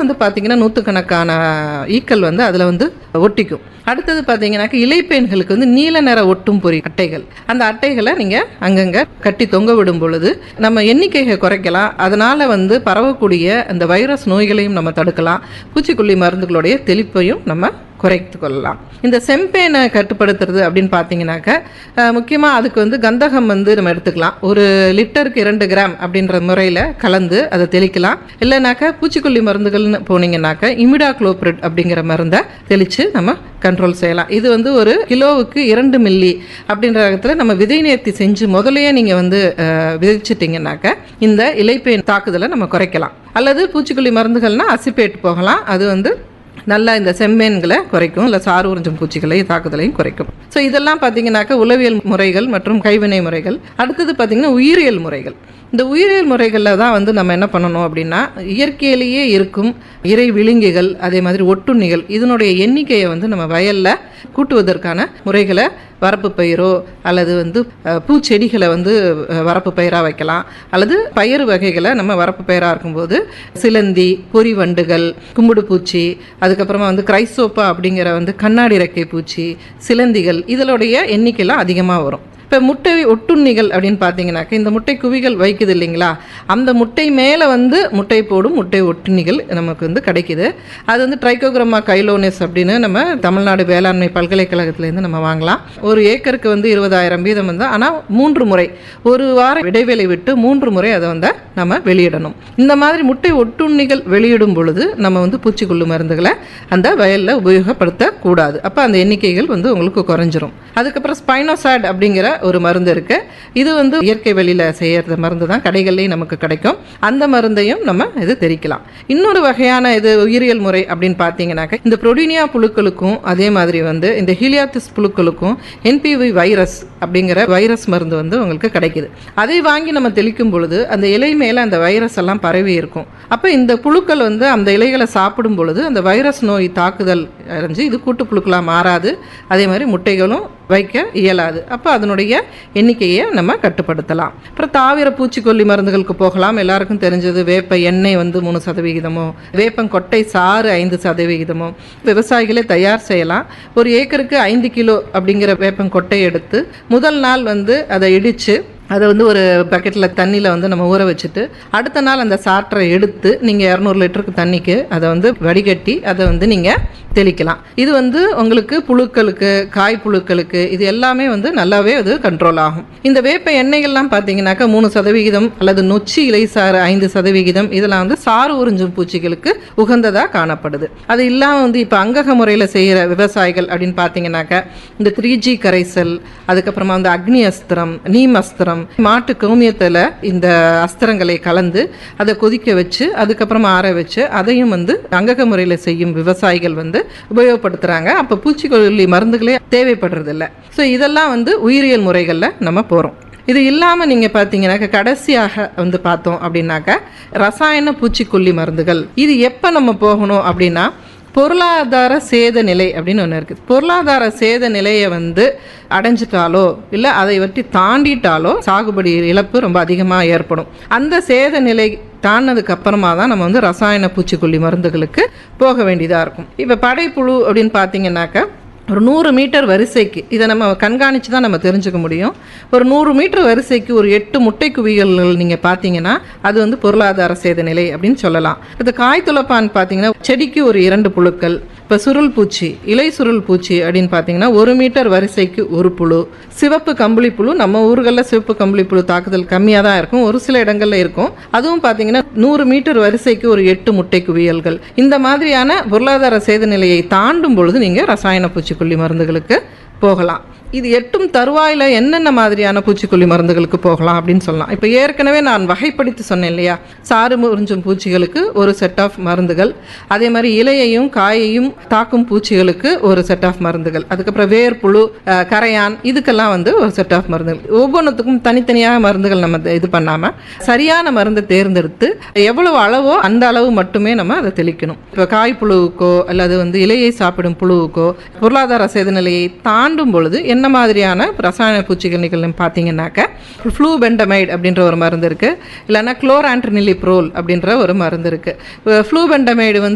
வந்து பார்த்தீங்கன்னா நூற்றுக்கணக்கான ஈக்கள் வந்து அதில் வந்து ஒட்டிக்கும் அடுத்தது பார்த்தீங்கன்னாக்க இலைப்பேன்களுக்கு வந்து நீல நிற ஒட்டும் பொறி அட்டைகள் அந்த அட்டைகளை நீங்கள் அங்கங்கே கட்டி தொங்க விடும் பொழுது நம்ம எண்ணிக்கையை குறைக்கலாம் அதனால் வந்து பரவக்கூடிய அந்த வைரஸ் நோய்களையும் நம்ம தடுக்கலாம் பூச்சிக்கொல்லி மருந்துகளுடைய தெளிப்பையும் நம்ம குறைத்து கொள்ளலாம் இந்த செம்பேனை கட்டுப்படுத்துறது அப்படின்னு பார்த்தீங்கன்னாக்க முக்கியமாக அதுக்கு வந்து கந்தகம் வந்து நம்ம எடுத்துக்கலாம் ஒரு லிட்டருக்கு இரண்டு கிராம் அப்படின்ற முறையில் கலந்து அதை தெளிக்கலாம் இல்லைனாக்கா பூச்சிக்கொல்லி மருந்துகள்னு போனீங்கன்னாக்க இமிடாக்ளோப்ரிட் அப்படிங்கிற மருந்தை தெளித்து நம்ம கண்ட்ரோல் செய்யலாம் இது வந்து ஒரு கிலோவுக்கு இரண்டு மில்லி அப்படின்ற இடத்துல நம்ம விதை நேர்த்தி செஞ்சு முதலையே நீங்கள் வந்து அஹ், விதைச்சிட்டிங்கனாக்க இந்த இலைப்பேன் தாக்குதலை நம்ம குறைக்கலாம் அல்லது பூச்சிக்கொல்லி மருந்துகள்னா அசிப்பேட் போகலாம் அது வந்து நல்லா இந்த செம்மேன்களை குறைக்கும் இல்லை சாறு உறிஞ்சும் பூச்சிகளை தாக்குதலையும் குறைக்கும் ஸோ இதெல்லாம் பார்த்தீங்கன்னாக்க உளவியல் முறைகள் மற்றும் கைவினை முறைகள் அடுத்தது பார்த்தீங்கன்னா உயிரியல் முறைகள் இந்த உயிரியல் முறைகளில் தான் வந்து நம்ம என்ன பண்ணணும் அப்படின்னா இயற்கையிலேயே இருக்கும் இறை விழுங்கிகள் அதே மாதிரி ஒட்டுண்ணிகள் இதனுடைய எண்ணிக்கையை வந்து நம்ம வயலில் கூட்டுவதற்கான முறைகளை வரப்பு பயிரோ அல்லது வந்து அஹ், பூச்செடிகளை வந்து அஹ், வரப்பு பயிராக வைக்கலாம் அல்லது பயிர் வகைகளை நம்ம வரப்பு பயிராக இருக்கும்போது சிலந்தி பொறி வண்டுகள் கும்புடு பூச்சி அதுக்கப்புறமா வந்து கிரைசோப்பா அப்படிங்கிற வந்து கண்ணாடி ரெக்கை பூச்சி சிலந்திகள் இதனுடைய எண்ணிக்கைலாம் அதிகமாக வரும் இப்போ முட்டை ஒட்டுண்ணிகள் அப்படின்னு பார்த்தீங்கன்னாக்க இந்த முட்டை குவிகள் வைக்குது இல்லைங்களா அந்த முட்டை மேலே வந்து முட்டை போடும் முட்டை ஒட்டுண்ணிகள் நமக்கு வந்து கிடைக்குது அது வந்து ட்ரைகோகிராமா கைலோனிஸ் அப்படின்னு நம்ம தமிழ்நாடு வேளாண்மை பல்கலைக்கழகத்திலேருந்து நம்ம வாங்கலாம் ஒரு ஏக்கருக்கு வந்து இருபதாயிரம் வீதம் வந்து ஆனால் மூன்று முறை ஒரு வார இடைவேளை விட்டு மூன்று முறை அதை வந்து நம்ம வெளியிடணும் இந்த மாதிரி முட்டை ஒட்டுண்ணிகள் வெளியிடும் பொழுது நம்ம வந்து பூச்சிக்கொல்லு மருந்துகளை அந்த வயலில் உபயோகப்படுத்தக்கூடாது அப்போ அந்த எண்ணிக்கைகள் வந்து உங்களுக்கு குறைஞ்சிரும் அதுக்கப்புறம் ஸ்பைனோசாட் அப்படிங்கிற ஒரு மருந்து இருக்கு இது வந்து இயற்கை வெளியில செய்யறது மருந்து தான் கடைகள்லேயும் நமக்கு கிடைக்கும் அந்த மருந்தையும் நம்ம இது தெரிக்கலாம் இன்னொரு வகையான இது உயிரியல் முறை அப்படின்னு பார்த்தீங்கன்னாக்க இந்த புரோடினியா புழுக்களுக்கும் அதே மாதிரி வந்து இந்த ஹீலியாத்திஸ் புழுக்களுக்கும் என்பிவி வைரஸ் அப்படிங்கிற வைரஸ் மருந்து வந்து உங்களுக்கு கிடைக்குது அதை வாங்கி நம்ம தெளிக்கும் பொழுது அந்த இலை மேலே அந்த வைரஸ் எல்லாம் பரவி இருக்கும் அப்போ இந்த புழுக்கள் வந்து அந்த இலைகளை சாப்பிடும் பொழுது அந்த வைரஸ் நோய் தாக்குதல் அடைஞ்சு இது கூட்டுப்புழுக்களாக மாறாது அதே மாதிரி முட்டைகளும் வைக்க இயலாது அப்போ அதனுடைய எண்ணிக்கையை நம்ம கட்டுப்படுத்தலாம் அப்புறம் தாவர பூச்சிக்கொல்லி மருந்துகளுக்கு போகலாம் எல்லாருக்கும் தெரிஞ்சது வேப்ப எண்ணெய் வந்து மூணு சதவிகிதமோ வேப்பங்கொட்டை சாறு ஐந்து சதவிகிதமோ விவசாயிகளே தயார் செய்யலாம் ஒரு ஏக்கருக்கு ஐந்து கிலோ அப்படிங்கிற வேப்பங்கொட்டை எடுத்து முதல் நாள் வந்து அதை இடித்து அதை வந்து ஒரு பக்கெட்டில் தண்ணியில் வந்து நம்ம ஊற வச்சுட்டு அடுத்த நாள் அந்த சாற்றை எடுத்து நீங்கள் இரநூறு லிட்டருக்கு தண்ணிக்கு அதை வந்து வடிகட்டி அதை வந்து நீங்கள் தெளிக்கலாம் இது வந்து உங்களுக்கு புழுக்களுக்கு காய் புழுக்களுக்கு இது எல்லாமே வந்து நல்லாவே அது கண்ட்ரோல் ஆகும் இந்த வேப்ப எண்ணெய்கள்லாம் பார்த்தீங்கன்னாக்கா மூணு சதவிகிதம் அல்லது நொச்சி இலை சாறு ஐந்து சதவிகிதம் இதெல்லாம் வந்து சாறு உறிஞ்சும் பூச்சிகளுக்கு உகந்ததாக காணப்படுது அது இல்லாமல் வந்து இப்போ அங்கக முறையில் செய்கிற விவசாயிகள் அப்படின்னு பார்த்தீங்கன்னாக்கா இந்த த்ரீ ஜி கரைசல் அதுக்கப்புறமா வந்து அக்னி அஸ்திரம் நீம் அஸ்திரம் மாட்டு கோமியத்தில் இந்த அஸ்திரங்களை கலந்து அதை கொதிக்க வச்சு அதுக்கப்புறமா ஆற வச்சு அதையும் வந்து அங்கக முறையில் செய்யும் விவசாயிகள் வந்து உபயோகப்படுத்துகிறாங்க அப்போ பூச்சிக்கொல்லி மருந்துகளே தேவைப்படுறது இல்லை ஸோ இதெல்லாம் வந்து உயிரியல் முறைகளில் நம்ம போகிறோம் இது இல்லாமல் நீங்கள் பார்த்தீங்கன்னாக்க கடைசியாக வந்து பார்த்தோம் அப்படின்னாக்க ரசாயன பூச்சிக்கொல்லி மருந்துகள் இது எப்போ நம்ம போகணும் அப்படின்னா பொருளாதார சேத நிலை அப்படின்னு ஒன்று இருக்குது பொருளாதார சேத நிலையை வந்து அடைஞ்சிட்டாலோ இல்லை அதை வட்டி தாண்டிட்டாலோ சாகுபடி இழப்பு ரொம்ப அதிகமாக ஏற்படும் அந்த சேத நிலை தாண்டினதுக்கு அப்புறமா தான் நம்ம வந்து ரசாயன பூச்சிக்கொல்லி மருந்துகளுக்கு போக வேண்டியதாக இருக்கும் இப்போ படைப்புழு அப்படின்னு பார்த்தீங்கன்னாக்க ஒரு நூறு மீட்டர் வரிசைக்கு இதை நம்ம கண்காணித்து தான் நம்ம தெரிஞ்சுக்க முடியும் ஒரு நூறு மீட்டர் வரிசைக்கு ஒரு எட்டு முட்டை குவியல்கள் நீங்கள் பார்த்தீங்கன்னா அது வந்து பொருளாதார சேத நிலை அப்படின்னு சொல்லலாம் இது காய் துளப்பான் பார்த்தீங்கன்னா செடிக்கு ஒரு இரண்டு புழுக்கள் இப்போ சுருள் பூச்சி இலை சுருள் பூச்சி அப்படின்னு பார்த்தீங்கன்னா ஒரு மீட்டர் வரிசைக்கு ஒரு புழு சிவப்பு கம்பளி புழு நம்ம ஊர்களில் சிவப்பு கம்பளி புழு தாக்குதல் கம்மியாக தான் இருக்கும் ஒரு சில இடங்கள்ல இருக்கும் அதுவும் பார்த்தீங்கன்னா நூறு மீட்டர் வரிசைக்கு ஒரு எட்டு முட்டை குவியல்கள் இந்த மாதிரியான பொருளாதார சேத நிலையை தாண்டும் பொழுது நீங்கள் ரசாயன பூச்சிக்கொல்லி மருந்துகளுக்கு போகலாம் இது எட்டும் தருவாயில் என்னென்ன மாதிரியான பூச்சிக்கொல்லி மருந்துகளுக்கு போகலாம் அப்படின்னு சொல்லலாம் இப்போ ஏற்கனவே நான் வகைப்படுத்தி சொன்னேன் இல்லையா சாறு முறிஞ்சும் பூச்சிகளுக்கு ஒரு செட் ஆஃப் மருந்துகள் அதே மாதிரி இலையையும் காயையும் தாக்கும் பூச்சிகளுக்கு ஒரு செட் ஆஃப் மருந்துகள் அதுக்கப்புறம் வேர்ப்புழு அஹ், கரையான் இதுக்கெல்லாம் வந்து ஒரு செட் ஆஃப் மருந்துகள் ஒவ்வொன்றுத்துக்கும் தனித்தனியாக மருந்துகள் நம்ம இது பண்ணாமல் சரியான மருந்தை தேர்ந்தெடுத்து எவ்வளவு அளவோ அந்த அளவு மட்டுமே நம்ம அதை தெளிக்கணும் இப்போ காய் புழுவுக்கோ அல்லது வந்து இலையை சாப்பிடும் புழுவுக்கோ பொருளாதார சேத நிலையை தாண்டும் பொழுது என்ன மாதிரியான ரசாயன பூச்சிகள் பார்த்தீங்கன்னாக்க ஃப்ளூபெண்டமைட் அப்படின்ற ஒரு மருந்து இருக்குது இல்லைன்னா குளோரான்ட்ரினிலிப்ரோல் அப்படின்ற ஒரு மருந்து இருக்குது ஃப்ளூபெண்டமைடு வந்து